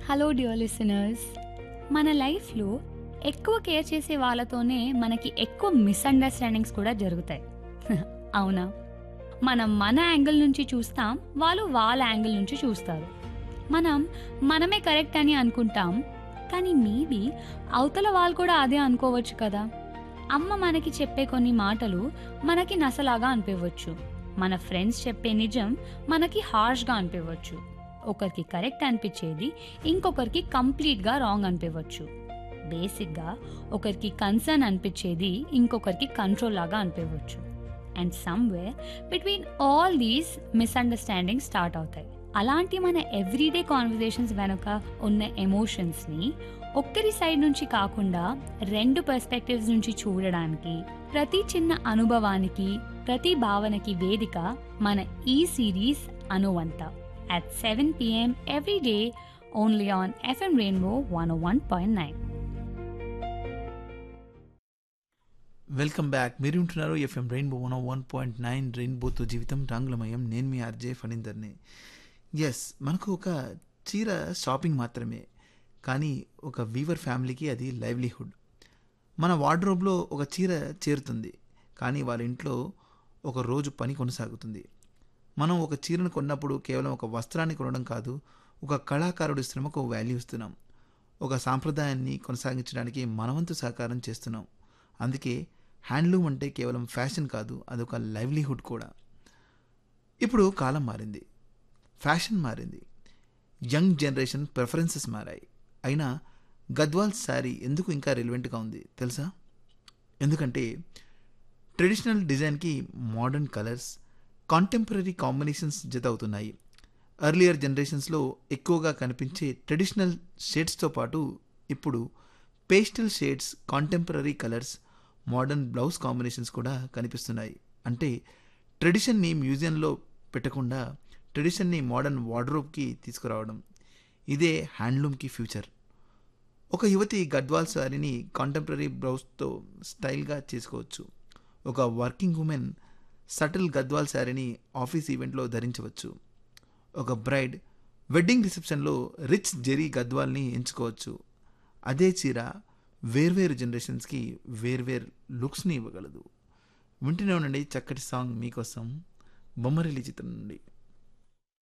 Hello dear listeners మన లైఫ్లో ఎక్కువ కేర్ చేసే వాళ్ళతోనే మనకి ఎక్కువ మిస్అండర్స్టాండింగ్స్ కూడా జరుగుతాయి అవునా మనం మన యాంగిల్ నుంచి చూస్తాం వాళ్ళు వాళ్ళ యాంగిల్ నుంచి చూస్తారు మనం మనమే కరెక్ట్ అని అనుకుంటాం కానీ మేబీ అవతల వాళ్ళు కూడా అదే అనుకోవచ్చు కదా అమ్మ మనకి చెప్పే కొన్ని మాటలు మనకి నసలాగా అనిపించవచ్చు మన ఫ్రెండ్స్ చెప్పే నిజం మనకి హార్ష్గా అనిపించవచ్చు ఒకరికి కరెక్ట్ అనిపించేది ఇంకొకరికి కంప్లీట్గా రాంగ్ అనిపించవచ్చు బేసిక్గా ఒకరికి కన్సర్న్ అనిపించేది ఇంకొకరికి కంట్రోల్ లాగా అనిపించవచ్చు and somewhere between all these misunderstanding start అవుతాయి అలాంటి మన ఎవ్రీడే కాన్వర్జేషన్స్ వెనుక ఉన్న ఎమోషన్స్ని ఒక్కరి సైడ్ నుంచి కాకుండా రెండు పర్స్పెక్టివ్స్ నుంచి చూడడానికి ప్రతి చిన్న అనుభవానికి ప్రతి భావనకి వేదిక మన ఈ సిరీస్ అనువంత at 7 p.m. every day only on FM Rainbow 101.9. Welcome back మీరు ఉంటున్నారు FM rainbow one one point nine రెయిన్బోతో జీవితం రంగులమయం నేను మీ ఆర్జే ఫణీందర్ని ఎస్ మనకు ఒక చీర షాపింగ్ మాత్రమే కానీ ఒక వీవర్ ఫ్యామిలీకి అది లైవ్లీహుడ్ మన వార్డ్రోబ్లో ఒక చీర చేరుతుంది కానీ వాళ్ళ ఇంట్లో ఒక రోజు పని కొనసాగుతుంది మనం ఒక చీరను కొన్నప్పుడు కేవలం ఒక వస్త్రాన్ని కొనడం కాదు ఒక కళాకారుడి శ్రమకు వాల్యూ ఇస్తున్నాం ఒక సాంప్రదాయాన్ని కొనసాగించడానికి మనవంతు సహకారం చేస్తున్నాం అందుకే హ్యాండ్లూమ్ అంటే కేవలం ఫ్యాషన్ కాదు అదొక లైవ్లీహుడ్ కూడా ఇప్పుడు కాలం మారింది ఫ్యాషన్ మారింది యంగ్ జనరేషన్ ప్రిఫరెన్సెస్ మారాయి అయినా గద్వాల్ శారీ ఎందుకు ఇంకా రిలవెంట్గా ఉంది తెలుసా ఎందుకంటే ట్రెడిషనల్ డిజైన్కి మోడర్న్ కలర్స్ కాంటెంపరీ కాంబినేషన్స్ జత అవుతున్నాయి ఎర్లియర్ జనరేషన్స్లో ఎక్కువగా కనిపించే ట్రెడిషనల్ షేడ్స్తో పాటు ఇప్పుడు pastel shades contemporary colours modern blouse combinations కూడా కనిపిస్తున్నాయి అంటే ట్రెడిషన్ని మ్యూజియంలో పెట్టకుండా ట్రెడిషన్ని మోడర్న్ వార్డ్రోబ్కి తీసుకురావడం ఇదే హ్యాండ్లూమ్కి ఫ్యూచర్ ఒక యువతి గద్వాల్ శారీని కాంటెంపరీ బ్లౌజ్తో స్టైల్గా చేసుకోవచ్చు ఒక వర్కింగ్ ఉమెన్ సటిల్ గద్వాల్ శారీని ఆఫీస్ ఈవెంట్లో ధరించవచ్చు ఒక బ్రైడ్ వెడ్డింగ్ రిసెప్షన్లో రిచ్ జెరీ గద్వాల్ని ఎంచుకోవచ్చు అదే చీర వేర్వేరు జనరేషన్స్కి వేర్వేరు లుక్స్ని ఇవ్వగలదు వింటూనే ఉండండి చక్కటి సాంగ్ మీకోసం బొమ్మరిల్లి చిత్రం నుండి